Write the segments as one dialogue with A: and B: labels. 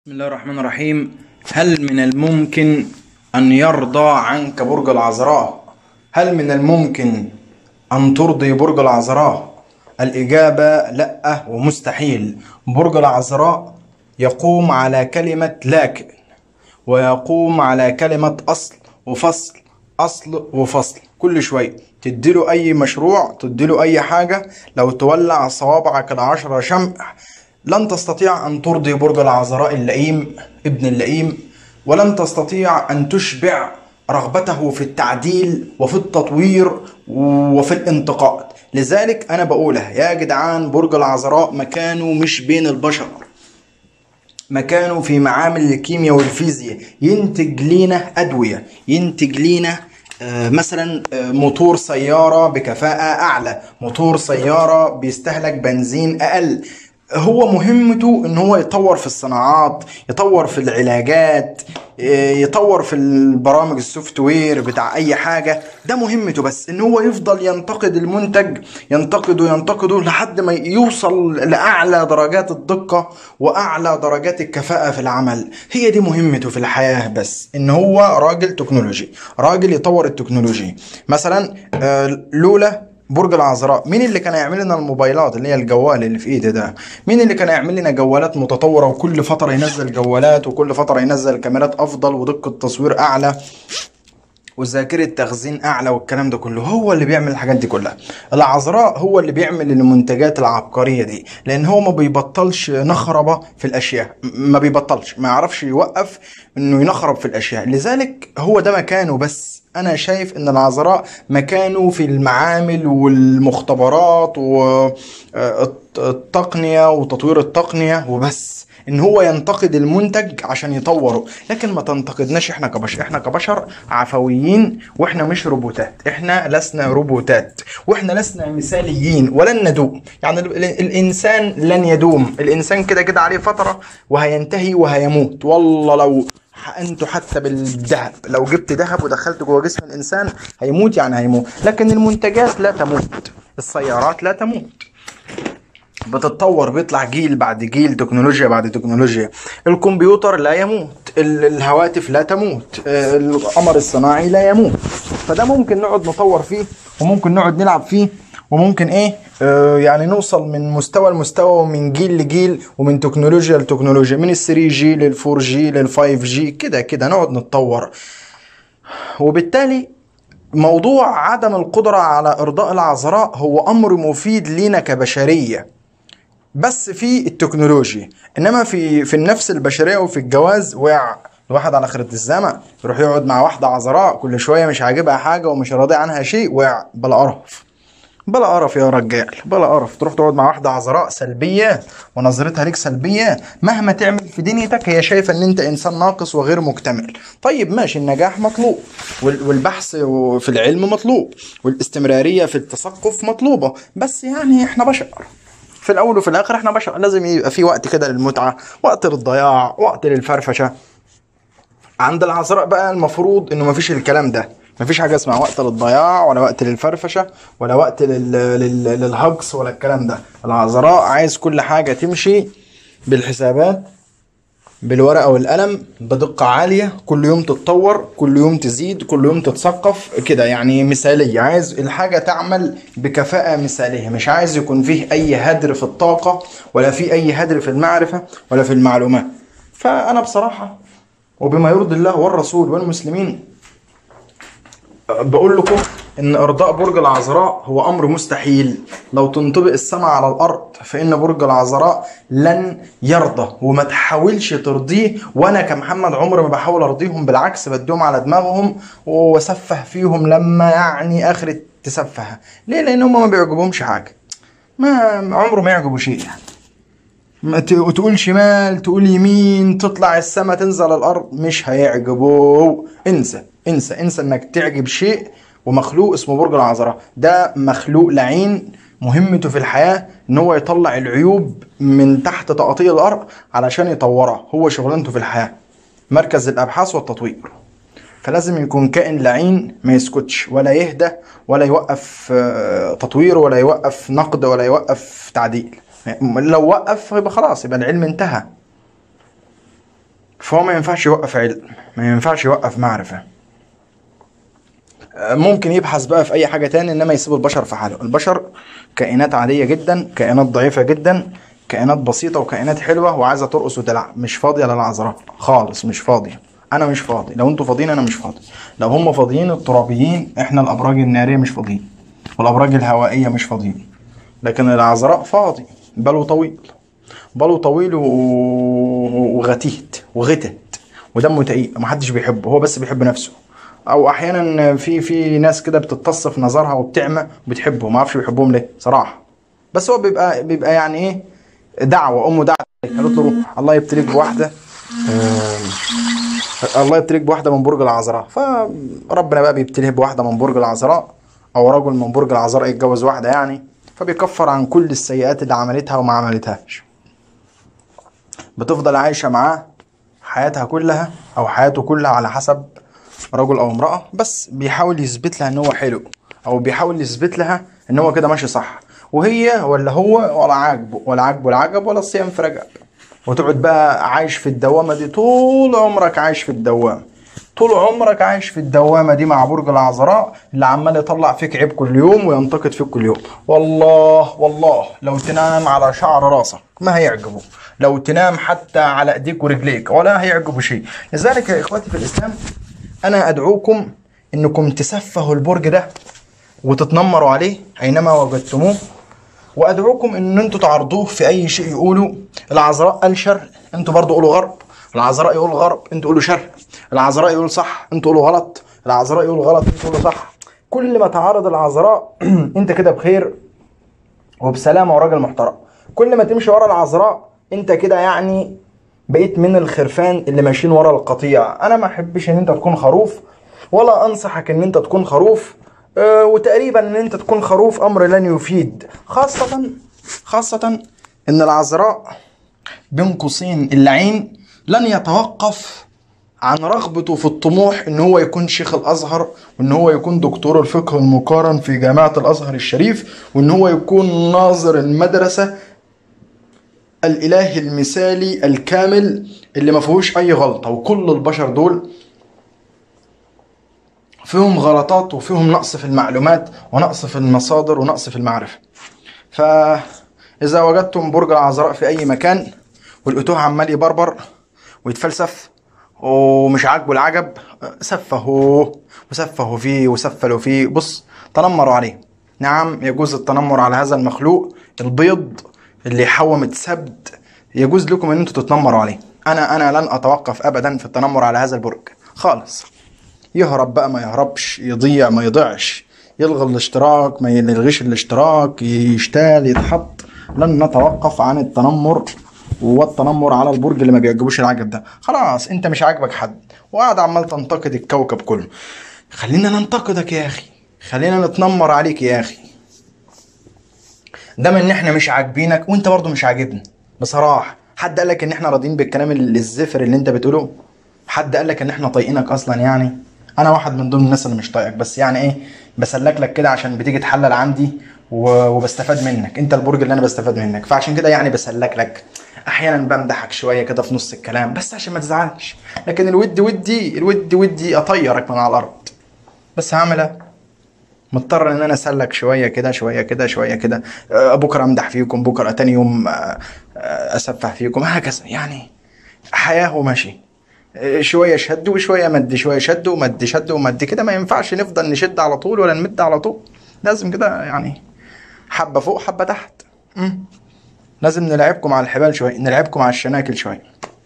A: بسم الله الرحمن الرحيم هل من الممكن أن يرضى عنك برج العذراء؟ هل من الممكن أن ترضي برج العذراء؟ الإجابة لأ ومستحيل برج العذراء يقوم على كلمة لكن ويقوم على كلمة أصل وفصل أصل وفصل كل شوية تديله أي مشروع تديله أي حاجة لو تولع صوابعك العشرة شمع لن تستطيع أن ترضي برج العذراء اللئيم ابن اللئيم ولن تستطيع أن تشبع رغبته في التعديل وفي التطوير وفي الانتقاد لذلك أنا بقولها يا جدعان برج العذراء مكانه مش بين البشر مكانه في معامل الكيمياء والفيزياء ينتج لينا أدوية ينتج لينا آه، مثلا آه، موتور سيارة بكفاءة أعلى موتور سيارة بيستهلك بنزين أقل هو مهمته ان هو يطور في الصناعات يطور في العلاجات آه، يطور في البرامج السوفت وير بتاع اي حاجه ده مهمته بس ان هو يفضل ينتقد المنتج ينتقده ينتقده لحد ما يوصل لاعلى درجات الدقه واعلى درجات الكفاءه في العمل هي دي مهمته في الحياه بس ان هو راجل تكنولوجي راجل يطور التكنولوجيا مثلا آه، لولا برج العذراء مين اللي كان يعمل لنا الموبايلات اللي هي الجوال اللي في ايدي ده مين اللي كان يعمل لنا جوالات متطوره وكل فتره ينزل جوالات وكل فتره ينزل كاميرات افضل ودقه تصوير اعلى وذاكرة تخزين أعلى والكلام ده كله هو اللي بيعمل الحاجات دي كلها العذراء هو اللي بيعمل المنتجات العبقرية دي لأن هو ما بيبطلش نخربة في الأشياء م- ما بيبطلش ما يعرفش يوقف إنه ينخرب في الأشياء لذلك هو ده مكانه بس أنا شايف إن العذراء مكانه في المعامل والمختبرات والتقنية وتطوير التقنية وبس ان هو ينتقد المنتج عشان يطوره لكن ما تنتقدناش احنا كبشر احنا كبشر عفويين واحنا مش روبوتات احنا لسنا روبوتات واحنا لسنا مثاليين ولن ندوم يعني ال- ال- الانسان لن يدوم الانسان كده كده عليه فترة وهينتهي وهيموت والله لو انتوا حتى بالذهب لو جبت ذهب ودخلته جوه جسم الانسان هيموت يعني هيموت لكن المنتجات لا تموت السيارات لا تموت بتتطور بيطلع جيل بعد جيل تكنولوجيا بعد تكنولوجيا الكمبيوتر لا يموت ال- الهواتف لا تموت آه، القمر الصناعي لا يموت فده ممكن نقعد نطور فيه وممكن نقعد نلعب فيه وممكن ايه آه يعني نوصل من مستوى لمستوى ومن جيل لجيل ومن تكنولوجيا لتكنولوجيا من ال 3 جي لل 4 جي لل 5 جي كده كده نقعد نتطور وبالتالي موضوع عدم القدرة على إرضاء العذراء هو أمر مفيد لينا كبشرية بس في التكنولوجيا انما في في النفس البشريه وفي الجواز وقع الواحد على خرة الزمن يروح يقعد مع واحده عذراء كل شويه مش عاجبها حاجه ومش راضي عنها شيء وقع بلا قرف بلا قرف يا رجال بلا قرف تروح تقعد مع واحده عذراء سلبيه ونظرتها ليك سلبيه مهما تعمل في دنيتك هي شايفه ان انت انسان ناقص وغير مكتمل طيب ماشي النجاح مطلوب وال- والبحث في العلم مطلوب والاستمراريه في التثقف مطلوبه بس يعني احنا بشر في الاول وفي الاخر احنا بشر لازم يبقى في وقت كده للمتعه وقت للضياع وقت للفرفشه عند العذراء بقى المفروض انه مفيش الكلام ده مفيش حاجه اسمها وقت للضياع ولا وقت للفرفشه ولا وقت لل... لل... للهجص ولا الكلام ده العذراء عايز كل حاجه تمشي بالحسابات بالورقه والقلم بدقه عاليه كل يوم تتطور كل يوم تزيد كل يوم تتثقف كده يعني مثاليه عايز الحاجه تعمل بكفاءه مثاليه مش عايز يكون فيه اي هدر في الطاقه ولا في اي هدر في المعرفه ولا في المعلومات فانا بصراحه وبما يرضي الله والرسول والمسلمين بقول لكم ان ارضاء برج العذراء هو امر مستحيل لو تنطبق السماء على الارض فان برج العذراء لن يرضى وما تحاولش ترضيه وانا كمحمد عمر ما بحاول ارضيهم بالعكس بديهم على دماغهم واسفه فيهم لما يعني اخر تسفه ليه لان هم ما بيعجبهمش حاجه ما عمره ما يعجبه شيء يعني ما ت- تقول شمال تقول يمين تطلع السما تنزل الارض مش هيعجبه انسى انسى انسى انك تعجب شيء ومخلوق اسمه برج العذراء ده مخلوق لعين مهمته في الحياة ان هو يطلع العيوب من تحت تقاطيع الارض علشان يطورها هو شغلانته في الحياة مركز الابحاث والتطوير فلازم يكون كائن لعين ما يسكتش ولا يهدى ولا يوقف آه، تطوير ولا يوقف نقد ولا يوقف تعديل لو وقف يبقى خلاص يبقى العلم انتهى فهو ما ينفعش يوقف علم ما ينفعش يوقف معرفة آه، ممكن يبحث بقى في اي حاجة تاني انما يسيب البشر في حاله البشر كائنات عادية جدا كائنات ضعيفة جدا كائنات بسيطة وكائنات حلوة وعايزة ترقص وتلعب مش فاضية للعذراء خالص مش فاضية انا مش فاضي لو انتوا فاضيين انا مش فاضي لو هم فاضيين الترابيين احنا الابراج النارية مش فاضيين والابراج الهوائية مش فاضيين لكن العذراء فاضي باله طويل باله طويل و... وغتيت وغتت ودمه تقيل محدش بيحبه هو بس بيحب نفسه او احيانا في في ناس كده بتتص في نظرها وبتعمى وبتحبه ما اعرفش بيحبهم ليه صراحه بس هو بيبقى بيبقى يعني ايه دعوه امه دعوه قالت له روح الله يبتليك بواحده آه، الله يبتليك بواحده من برج العذراء فربنا بقى بيبتليه بواحده من برج العذراء او رجل من برج العذراء يتجوز واحده يعني فبيكفر عن كل السيئات اللي عملتها وما عملتهاش بتفضل عايشة معاه حياتها كلها أو حياته كلها على حسب رجل أو امرأة بس بيحاول يثبت لها إن هو حلو أو بيحاول يثبت لها إن هو كده ماشي صح وهي ولا هو ولا عاجبه ولا عاجبه العجب ولا الصيام في رجب وتقعد بقى عايش في الدوامة دي طول عمرك عايش في الدوامة طول عمرك عايش في الدوامة دي مع برج العذراء اللي عمال يطلع فيك عيب كل يوم وينتقد فيك كل يوم والله والله لو تنام على شعر راسك ما هيعجبه لو تنام حتى على ايديك ورجليك ولا هيعجبه شيء لذلك يا اخواتي في الاسلام انا ادعوكم انكم تسفهوا البرج ده وتتنمروا عليه اينما وجدتموه وادعوكم ان انتوا تعرضوه في اي شيء يقولوا العذراء قال شر انتوا برضو قولوا غرب العذراء يقول غرب انتوا قولوا شر العذراء يقول صح انتوا قولوا غلط العذراء يقول غلط انتوا قولوا صح كل ما تعارض العذراء انت كده بخير وبسلامه وراجل محترم كل ما تمشي ورا العذراء انت كده يعني بقيت من الخرفان اللي ماشيين ورا القطيع انا ما احبش ان انت تكون خروف ولا انصحك ان انت تكون خروف اه وتقريبا ان انت تكون خروف امر لن يفيد خاصة خاصة ان العذراء بين قوسين اللعين لن يتوقف عن رغبته في الطموح ان هو يكون شيخ الازهر وان هو يكون دكتور الفقه المقارن في جامعة الازهر الشريف وان هو يكون ناظر المدرسة الاله المثالي الكامل اللي ما فيهوش اي غلطة وكل البشر دول فيهم غلطات وفيهم نقص في المعلومات ونقص في المصادر ونقص في المعرفة فإذا وجدتم برج العذراء في أي مكان ولقيتوه عمال يبربر ويتفلسف ومش عاجبه العجب سفهوه وسفهوا فيه وسفلوا فيه بص تنمروا عليه نعم يجوز التنمر على هذا المخلوق البيض اللي يحوم السبد يجوز لكم ان انتوا تتنمروا عليه انا انا لن اتوقف ابدا في التنمر على هذا البرج خالص يهرب بقى ما يهربش يضيع ما يضيعش يلغي الاشتراك ما يلغيش الاشتراك يشتال يتحط لن نتوقف عن التنمر والتنمر على البرج اللي ما بيعجبوش العجب ده خلاص انت مش عاجبك حد وقاعد عمال تنتقد الكوكب كله خلينا ننتقدك يا اخي خلينا نتنمر عليك يا اخي ده من ان احنا مش عاجبينك وانت برضو مش عاجبني بصراحه حد قال لك ان احنا راضيين بالكلام الزفر اللي انت بتقوله حد قال لك ان احنا طايقينك اصلا يعني انا واحد من ضمن الناس اللي مش طايقك بس يعني ايه بسلك لك كده عشان بتيجي تحلل عندي و- وبستفاد منك انت البرج اللي انا بستفاد منك فعشان كده يعني بسلك لك احيانا بمدحك شويه كده في نص الكلام بس عشان ما تزعلش لكن الود ودي الود ودي اطيرك من على الارض بس هعمل ايه مضطر ان انا اسلك شويه كده شويه كده شويه كده آه، بكره امدح فيكم بكره تاني يوم آه، آه، اسفح فيكم هكذا يعني حياه وماشي آه، شويه شد وشويه مد شويه شد ومد شد ومد كده ما ينفعش نفضل نشد على طول ولا نمد على طول لازم كده يعني حبه فوق حبه تحت مم. لازم نلعبكم على الحبال شويه نلعبكم على الشناكل شويه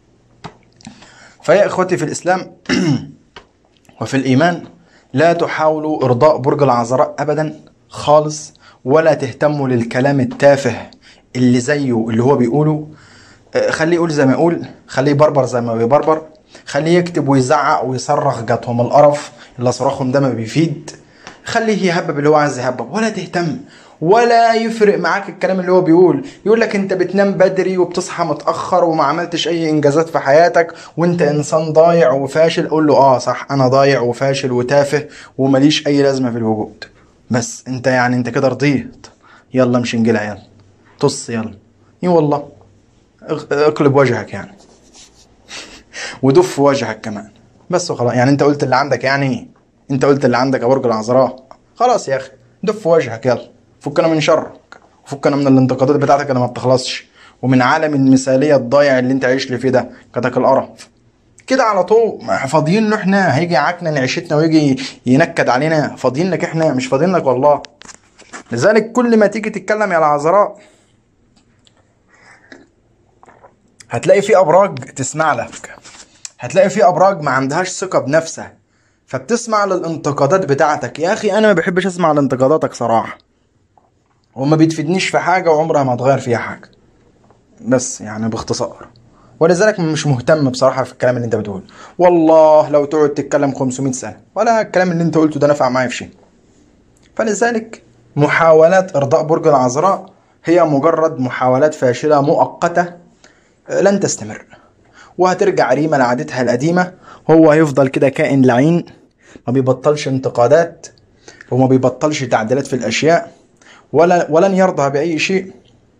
A: فيا اخوتي في الاسلام وفي الإيمان لا تحاولوا إرضاء برج العذراء أبدا خالص ولا تهتموا للكلام التافه اللي زيه اللي هو بيقوله آه، خليه يقول زي ما يقول خليه يبربر زي ما بيبربر خليه يكتب ويزعق ويصرخ جاتهم القرف اللي صراخهم ده ما بيفيد خليه يهبب اللي هو عايز يهبب ولا تهتم ولا يفرق معاك الكلام اللي هو بيقول يقول لك انت بتنام بدري وبتصحى متاخر وما عملتش اي انجازات في حياتك وانت انسان ضايع وفاشل قول له اه صح انا ضايع وفاشل وتافه ومليش اي لازمه في الوجود بس انت يعني انت كده رضيت يلا مش نجيلها يلا طص يلا اي والله اق- اقلب وجهك يعني ودف في وجهك كمان بس وخلاص يعني انت قلت اللي عندك يعني انت قلت اللي عندك يا برج العذراء خلاص يا اخي دف في وجهك يلا فكنا من شرك فكنا من الانتقادات بتاعتك اللي ما بتخلصش ومن عالم المثاليه الضايع اللي انت عايش لي فيه ده كتك القرف كده على طول ما فاضيين له احنا هيجي عكنا عيشتنا ويجي ينكد علينا فاضيين لك احنا مش فاضيين لك والله لذلك كل ما تيجي تتكلم يا العذراء هتلاقي في ابراج تسمع لك هتلاقي في ابراج ما عندهاش ثقه بنفسها فبتسمع للانتقادات بتاعتك يا اخي انا ما بحبش اسمع لانتقاداتك صراحه وما بتفيدنيش في حاجه وعمرها ما تغير فيها حاجه بس يعني باختصار ولذلك مش مهتم بصراحه في الكلام اللي انت بتقوله والله لو تقعد تتكلم 500 سنه ولا الكلام اللي انت قلته ده نفع معايا في شيء فلذلك محاولات ارضاء برج العذراء هي مجرد محاولات فاشله مؤقته لن تستمر وهترجع ريما لعادتها القديمه هو هيفضل كده كائن لعين ما بيبطلش انتقادات وما بيبطلش تعديلات في الاشياء ولا ولن يرضى باي شيء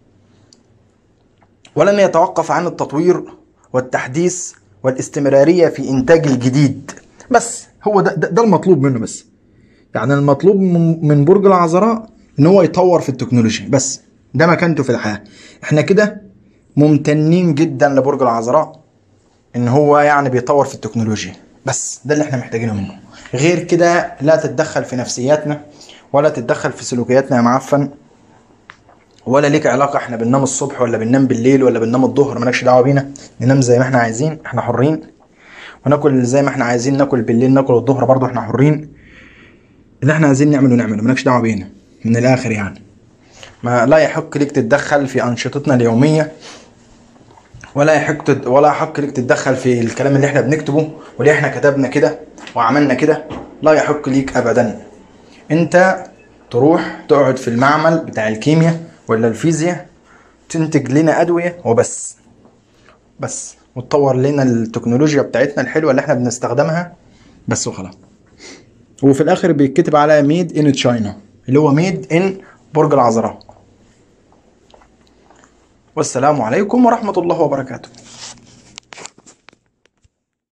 A: ولن يتوقف عن التطوير والتحديث والاستمراريه في انتاج الجديد بس هو ده, ده, ده المطلوب منه بس يعني المطلوب من من برج العذراء ان هو يطور في التكنولوجيا بس ده مكانته في الحياه احنا كده ممتنين جدا لبرج العذراء ان هو يعني بيطور في التكنولوجيا بس ده اللي احنا محتاجينه منه غير كده لا تتدخل في نفسياتنا ولا تتدخل في سلوكياتنا يا معفن ولا ليك علاقة احنا بننام الصبح ولا بننام بالليل ولا بننام الظهر مالكش دعوة بينا ننام زي ما احنا عايزين احنا حرين وناكل زي ما احنا عايزين ناكل بالليل ناكل الظهر برضه احنا حرين اللي احنا عايزين نعمله نعمله مالكش دعوة بينا من الاخر يعني ما لا يحق ليك تتدخل في انشطتنا اليومية ولا يحق تد... ولا يحق ليك تتدخل في الكلام اللي احنا بنكتبه واللي احنا كتبنا كده وعملنا كده لا يحق ليك ابدا انت تروح تقعد في المعمل بتاع الكيمياء ولا الفيزياء تنتج لنا ادويه وبس بس وتطور لنا التكنولوجيا بتاعتنا الحلوه اللي احنا بنستخدمها بس وخلاص وفي الاخر بيتكتب على ميد ان تشاينا اللي هو ميد ان برج العذراء والسلام عليكم ورحمه الله وبركاته